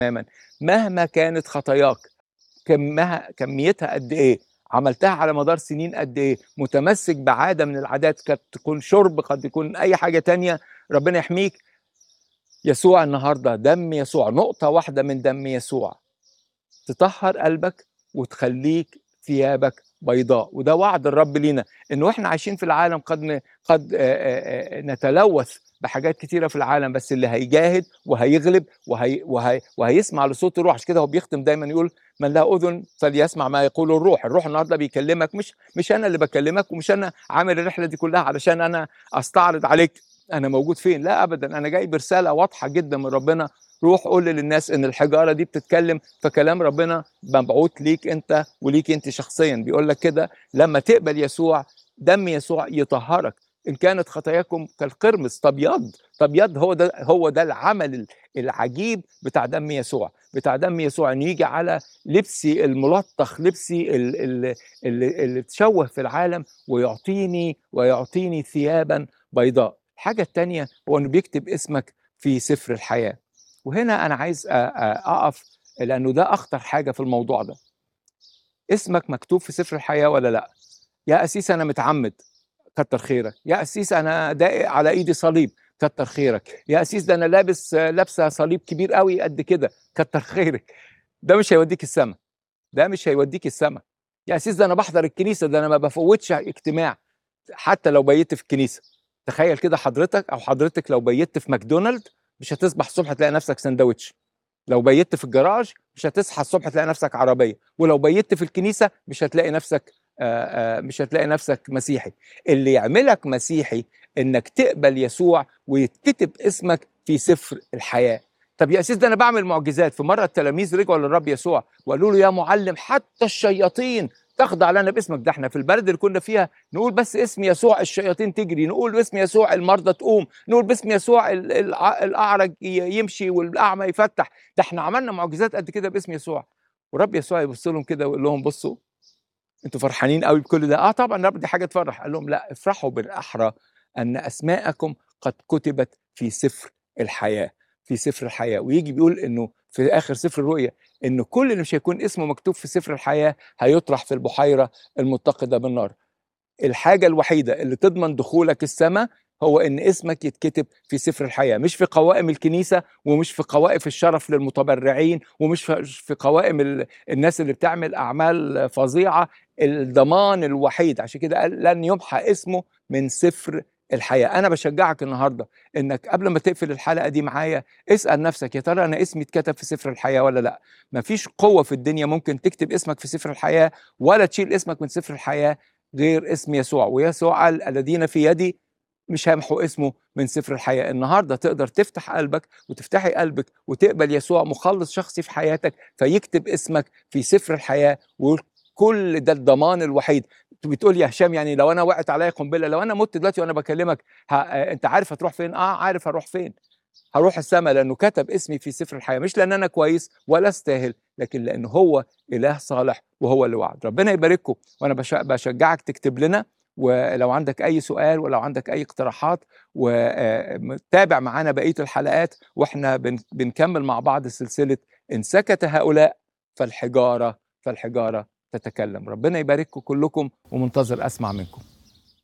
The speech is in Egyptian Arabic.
تماما مهما كانت خطاياك كمها كميتها قد ايه عملتها على مدار سنين قد ايه متمسك بعاده من العادات قد تكون شرب قد يكون اي حاجه تانية ربنا يحميك يسوع النهارده دم يسوع نقطه واحده من دم يسوع تطهر قلبك وتخليك ثيابك بيضاء وده وعد الرب لينا انه احنا عايشين في العالم قد ن- قد آه، آه، آه، نتلوث بحاجات كتيره في العالم بس اللي هيجاهد وهيغلب وهي وهي وهيسمع لصوت الروح عشان كده هو بيختم دايما يقول من له اذن فليسمع ما يقول الروح الروح النهارده بيكلمك مش مش انا اللي بكلمك ومش انا عامل الرحله دي كلها علشان انا استعرض عليك انا موجود فين لا ابدا انا جاي برساله واضحه جدا من ربنا روح قول للناس ان الحجاره دي بتتكلم فكلام ربنا مبعوث ليك انت وليك انت شخصيا بيقول لك كده لما تقبل يسوع دم يسوع يطهرك ان كانت خطاياكم كالقرمز تبيض تبيض هو ده هو ده العمل العجيب بتاع دم يسوع بتاع دم يسوع انه يجي على لبسي الملطخ لبسي ال- ال- اللي اللي تشوه في العالم ويعطيني ويعطيني ثيابا بيضاء الحاجه الثانيه هو انه بيكتب اسمك في سفر الحياه وهنا انا عايز أ- أ- اقف لانه ده اخطر حاجه في الموضوع ده اسمك مكتوب في سفر الحياه ولا لا يا اسيس انا متعمد كتر خيرك يا اسيس انا داقق على ايدي صليب كتر خيرك يا اسيس ده انا لابس لابسه صليب كبير قوي قد كده كتر خيرك ده مش هيوديك السما ده مش هيوديك السما يا اسيس ده انا بحضر الكنيسه ده انا ما بفوتش اجتماع حتى لو بيت في الكنيسه تخيل كده حضرتك او حضرتك لو بيت في ماكدونالد مش هتصبح الصبح تلاقي نفسك سندوتش لو بيت في الجراج مش هتصحى الصبح تلاقي نفسك عربيه ولو بيت في الكنيسه مش هتلاقي نفسك آآ آآ مش هتلاقي نفسك مسيحي اللي يعملك مسيحي انك تقبل يسوع ويتكتب اسمك في سفر الحياه طب يا اسيس ده انا بعمل معجزات في مره التلاميذ رجعوا للرب يسوع وقالوا له يا معلم حتى الشياطين تخضع لنا باسمك ده احنا في البلد اللي كنا فيها نقول بس اسم يسوع الشياطين تجري نقول باسم يسوع المرضى تقوم نقول باسم يسوع ال- الع- الاعرج ي- يمشي والاعمى يفتح ده احنا عملنا معجزات قد كده باسم يسوع ورب يسوع يبص لهم كده ويقول لهم بصوا انتوا فرحانين قوي بكل ده اه طبعا رب دي حاجه تفرح قال لهم لا افرحوا بالاحرى ان اسماءكم قد كتبت في سفر الحياه في سفر الحياه ويجي بيقول انه في اخر سفر الرؤيا ان كل اللي مش هيكون اسمه مكتوب في سفر الحياه هيطرح في البحيره المتقده بالنار الحاجه الوحيده اللي تضمن دخولك السماء هو ان اسمك يتكتب في سفر الحياه مش في قوائم الكنيسه ومش في قوائم الشرف للمتبرعين ومش في- في قوائم ال- الناس اللي بتعمل اعمال فظيعه الضمان الوحيد عشان كده قال لن يمحى اسمه من سفر الحياه انا بشجعك النهارده انك قبل ما تقفل الحلقه دي معايا اسال نفسك يا ترى انا اسمي اتكتب في سفر الحياه ولا لا مفيش قوه في الدنيا ممكن تكتب اسمك في سفر الحياه ولا تشيل اسمك من سفر الحياه غير اسم يسوع ويسوع قال الذين في يدي مش هيمحوا اسمه من سفر الحياة النهاردة تقدر تفتح قلبك وتفتحي قلبك وتقبل يسوع مخلص شخصي في حياتك فيكتب اسمك في سفر الحياة وكل ده الضمان الوحيد بتقول يا هشام يعني لو انا وقعت عليا قنبله لو انا مت دلوقتي وانا بكلمك ها آه، انت عارف هتروح فين اه عارف هروح فين هروح السماء لانه كتب اسمي في سفر الحياه مش لان انا كويس ولا استاهل لكن لانه هو اله صالح وهو اللي وعد ربنا يبارككم وانا بش- بشجعك تكتب لنا ولو عندك اي سؤال ولو عندك اي اقتراحات وتابع معانا بقيه الحلقات واحنا بن- بنكمل مع بعض سلسله ان سكت هؤلاء فالحجاره فالحجاره تتكلم ربنا يبارككم كلكم ومنتظر اسمع منكم